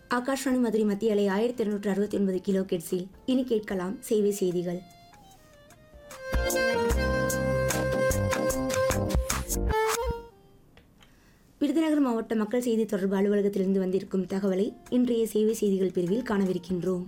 ஆகாஷ்வாணி மதுரை மத்திய அலை ஆயிரத்தி இருநூற்று அறுபத்தி ஒன்பது கிலோ கெட்ஸில் இனி கேட்கலாம் சேவை செய்திகள் விருதுநகர் மாவட்ட மக்கள் செய்தி தொடர்பு அலுவலகத்திலிருந்து வந்திருக்கும் தகவலை இன்றைய சேவை செய்திகள் பிரிவில் காணவிருக்கின்றோம்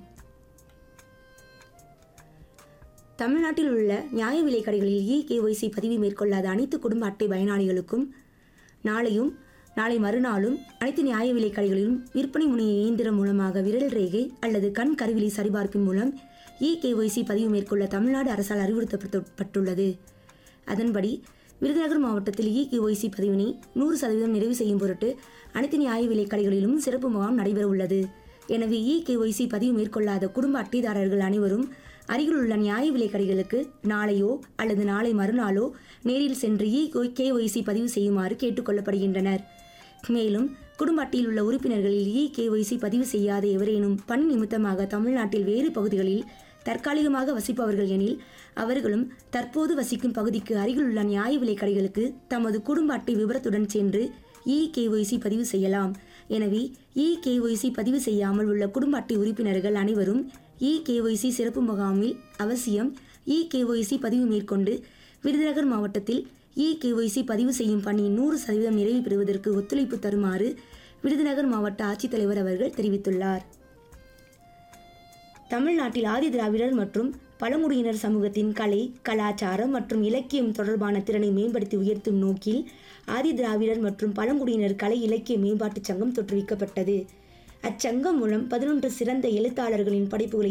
தமிழ்நாட்டில் உள்ள நியாய விலைக் கடைகளில் இ கேஒய்சி பதிவு மேற்கொள்ளாத அனைத்து குடும்ப அட்டை பயனாளிகளுக்கும் நாளையும் நாளை மறுநாளும் அனைத்து நியாய விலைக் கடைகளிலும் விற்பனை முனைய இயந்திரம் மூலமாக விரல் ரேகை அல்லது கண் கருவிழி சரிபார்ப்பின் மூலம் இ கேஒய்சி பதிவு மேற்கொள்ள தமிழ்நாடு அரசால் அறிவுறுத்தப்பட்டுள்ளது அதன்படி விருதுநகர் மாவட்டத்தில் இ கேஒய்சி பதிவினை நூறு சதவீதம் நிறைவு செய்யும் பொருட்டு அனைத்து நியாய விலைக் கடைகளிலும் சிறப்பு முகாம் நடைபெற உள்ளது எனவே இ கேஒய்சி பதிவு மேற்கொள்ளாத குடும்ப அட்டைதாரர்கள் அனைவரும் அருகிலுள்ள நியாய விலைக் கடைகளுக்கு நாளையோ அல்லது நாளை மறுநாளோ நேரில் சென்று இ கேஒய்சி பதிவு செய்யுமாறு கேட்டுக்கொள்ளப்படுகின்றனர் மேலும் குடும்ப அட்டையில் உள்ள உறுப்பினர்களில் இ கேஒய்சி பதிவு செய்யாத எவரேனும் பணி நிமித்தமாக தமிழ்நாட்டில் வேறு பகுதிகளில் தற்காலிகமாக வசிப்பவர்கள் எனில் அவர்களும் தற்போது வசிக்கும் பகுதிக்கு அருகிலுள்ள நியாய விலைக் கடைகளுக்கு தமது குடும்ப அட்டை விவரத்துடன் சென்று இ கேஒய்சி பதிவு செய்யலாம் எனவே இ கேஒய்சி பதிவு செய்யாமல் உள்ள குடும்ப அட்டை உறுப்பினர்கள் அனைவரும் இ கேஒய்சி சிறப்பு முகாமில் அவசியம் இ கேஒய்சி பதிவு மேற்கொண்டு விருதுநகர் மாவட்டத்தில் இ கேஒய்சி பதிவு செய்யும் பணி நூறு சதவீதம் நிறைவு பெறுவதற்கு ஒத்துழைப்பு தருமாறு விருதுநகர் மாவட்ட ஆட்சித்தலைவர் அவர்கள் தெரிவித்துள்ளார் தமிழ்நாட்டில் ஆதி திராவிடர் மற்றும் பழங்குடியினர் சமூகத்தின் கலை கலாச்சாரம் மற்றும் இலக்கியம் தொடர்பான திறனை மேம்படுத்தி உயர்த்தும் நோக்கில் ஆதி திராவிடர் மற்றும் பழங்குடியினர் கலை இலக்கிய மேம்பாட்டுச் சங்கம் தோற்றுவிக்கப்பட்டது அச்சங்கம் மூலம் பதினொன்று சிறந்த எழுத்தாளர்களின் படைப்புகளை